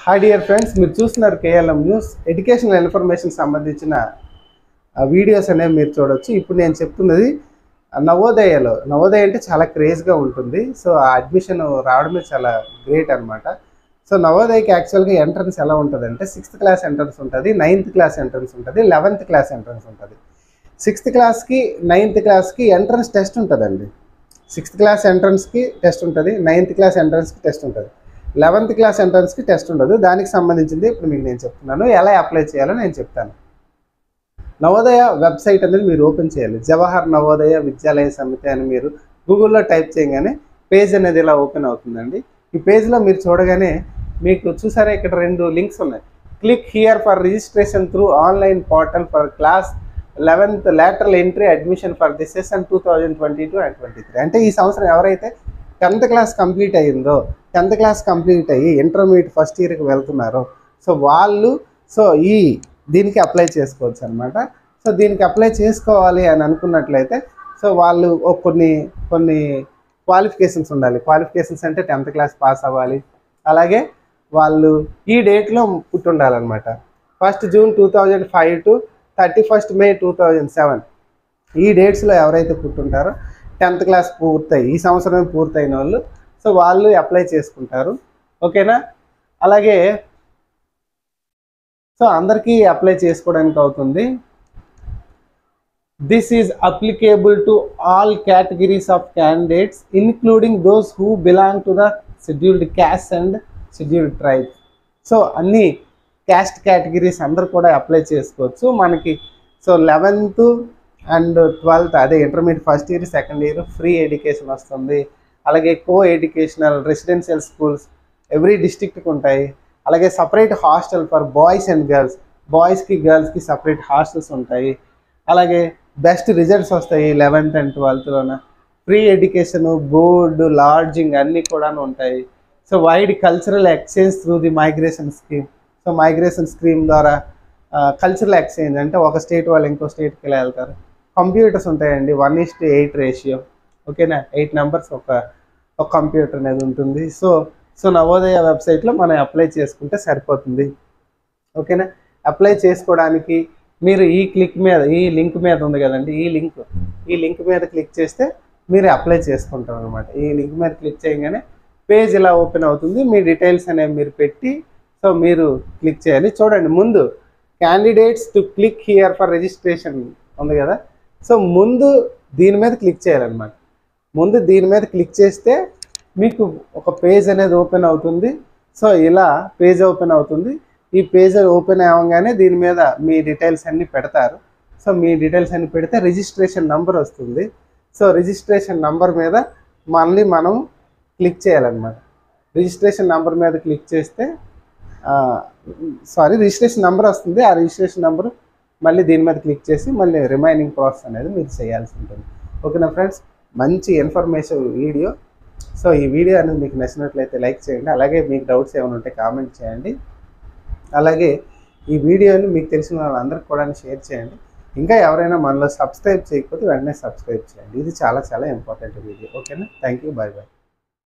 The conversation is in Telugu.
హాయ్ డియర్ ఫ్రెండ్స్ మీరు చూస్తున్నారు కేఎల్ఎం న్యూస్ ఎడ్యుకేషనల్ ఇన్ఫర్మేషన్ సంబంధించిన వీడియోస్ అనేవి మీరు చూడొచ్చు ఇప్పుడు నేను చెప్తున్నది నవోదయలో నవోదయ అంటే చాలా క్రేజ్గా ఉంటుంది సో ఆ అడ్మిషన్ రావడమే చాలా గ్రేట్ అనమాట సో నవోదయకి యాక్చువల్గా ఎంట్రన్స్ ఎలా ఉంటుంది అంటే సిక్స్త్ క్లాస్ ఎంట్రన్స్ ఉంటుంది నైన్త్ క్లాస్ ఎంట్రన్స్ ఉంటుంది లెవెన్త్ క్లాస్ ఎంట్రన్స్ ఉంటుంది సిక్స్త్ క్లాస్కి నైన్త్ క్లాస్కి ఎంట్రన్స్ టెస్ట్ ఉంటుందండి సిక్స్త్ క్లాస్ ఎంట్రన్స్కి టెస్ట్ ఉంటుంది నైన్త్ క్లాస్ ఎంట్రన్స్కి టెస్ట్ ఉంటుంది లెవెన్త్ క్లాస్ ఎంట్రన్స్కి టెస్ట్ ఉండదు దానికి సంబంధించింది ఇప్పుడు మీకు నేను చెప్తున్నాను ఎలా అప్లై చేయాలో నేను చెప్తాను నవోదయ వెబ్సైట్ అనేది మీరు ఓపెన్ చేయాలి జవహర్ నవోదయ విద్యాలయ సమితి అని మీరు గూగుల్లో టైప్ చేయగానే పేజ్ అనేది ఇలా ఓపెన్ అవుతుందండి ఈ పేజ్లో మీరు చూడగానే మీకు చూసారా ఇక్కడ రెండు లింక్స్ ఉన్నాయి click here for registration through online portal for class eleventh lateral entry admission for the session two thousand twenty two and twenty three అంటే ఈ సంవత్సరం ఎవరైతే టెన్త్ క్లాస్ కంప్లీట్ అయ్యిందో టెన్త్ క్లాస్ కంప్లీట్ అయ్యి ఇంటర్మీడియట్ ఫస్ట్ ఇయర్కి వెళ్తున్నారో సో వాళ్ళు సో ఈ దీనికి అప్లై చేసుకోవచ్చు అనమాట సో దీనికి అప్లై చేసుకోవాలి అని అనుకున్నట్లయితే సో వాళ్ళు ఒక కొన్ని కొన్ని క్వాలిఫికేషన్స్ ఉండాలి క్వాలిఫికేషన్స్ అంటే టెన్త్ క్లాస్ పాస్ అవ్వాలి అలాగే వాళ్ళు ఈ డేట్లో పుట్టి ఉండాలన్నమాట first June two thousand five to thirty first May two thousand seven ఈ డేట్స్లో ఎవరైతే పుట్టుంటారో టెన్త్ క్లాస్ పూర్తయి ఈ సంవత్సరం పూర్తయిన వాళ్ళు సో వాళ్ళు అప్లై చేసుకుంటారు ఓకేనా అలాగే సో అందరికీ అప్లై చేసుకోవడానికి అవుతుంది this is applicable to all categories of candidates including those who belong to the scheduled caste and scheduled tribe so అన్ని క్యాస్ట్ కేటగిరీస్ అందరు కూడా అప్లై చేసుకోవచ్చు మనకి సో లెవెన్త్ అండ్ ట్వెల్త్ అదే intermediate first year second year free education వస్తుంది అలాగే co educational residential schools every డిస్ట్రిక్ట్కి ఉంటాయి అలాగే separate hostel for boys and girls బాయ్స్కి గర్ల్స్కి సపరేట్ హాస్టల్స్ ఉంటాయి అలాగే బెస్ట్ రిజల్ట్స్ వస్తాయి లెవెన్త్ అండ్ ట్వెల్త్లోన ఫ్రీ ఎడ్యుకేషన్ బోర్డు లాడ్జింగ్ అన్నీ కూడా ఉంటాయి so wide cultural exchange through the migration scheme so migration scheme ద్వారా కల్చరల్ ఎక్స్చేంజ్ అంటే ఒక స్టేట్ వాళ్ళు ఇంకో స్టేట్కి ఇలా వెళ్తారు కంప్యూటర్స్ ఉంటాయండి one is to eight ratio ఓకేనా ఎయిట్ నెంబర్స్ ఒక ఒక కంప్యూటర్ అనేది ఉంటుంది సో సో నవోదయ వెబ్సైట్లో మనం అప్లై చేసుకుంటే సరిపోతుంది ఓకేనా అప్లై చేసుకోవడానికి మీరు ఈ క్లిక్ మీద ఈ లింక్ మీద ఉంది కదండి ఈ లింక్ ఈ లింక్ మీద క్లిక్ చేస్తే మీరు అప్లై చేసుకుంటారు అనమాట ఈ లింక్ మీద క్లిక్ చేయగానే పేజ్ ఇలా ఓపెన్ అవుతుంది మీ డీటెయిల్స్ అనేవి మీరు పెట్టి సో మీరు క్లిక్ చేయాలి చూడండి ముందు candidates to click here for registration ఉంది కదా సో ముందు దీని మీద క్లిక్ చేయాలన్నమాట ముందు దీని మీద క్లిక్ చేస్తే మీకు ఒక పేజ్ అనేది ఓపెన్ అవుతుంది సో ఇలా పేజ్ ఓపెన్ అవుతుంది ఈ పేజ్ ఓపెన్ అవ్వగానే దీని మీద మీ డీటెయిల్స్ అన్నీ పెడతారు సో మీ డీటెయిల్స్ అన్ని పెడితే రిజిస్ట్రేషన్ నంబర్ వస్తుంది సో రిజిస్ట్రేషన్ నంబర్ మీద మళ్ళీ మనం క్లిక్ చేయాలన్నమాట రిజిస్ట్రేషన్ నంబర్ మీద క్లిక్ చేస్తే సారీ రిజిస్ట్రేషన్ నెంబర్ వస్తుంది ఆ రిజిస్ట్రేషన్ నెంబర్ మళ్ళీ దీని మీద క్లిక్ చేసి మళ్ళీ రిమైనింగ్ ప్రాసెస్ అనేది మీరు చేయాల్సి ఉంటుంది ఓకేనా ఫ్రెండ్స్ మంచి ఇన్ఫర్మేషన్ వీడియో సో ఈ వీడియో అనేది మీకు నచ్చినట్లయితే లైక్ చేయండి అలాగే మీకు డౌట్స్ ఏమైనా ఉంటే కామెంట్ చేయండి అలాగే ఈ వీడియోని మీకు తెలిసిన వాళ్ళందరికీ కూడా షేర్ చేయండి ఇంకా ఎవరైనా మనలో సబ్స్క్రైబ్ చేయకపోతే వెంటనే సబ్స్క్రైబ్ చేయండి ఇది చాలా చాలా ఇంపార్టెంట్ వీడియో ఓకేనా థ్యాంక్ యూ బాయ్ బాయ్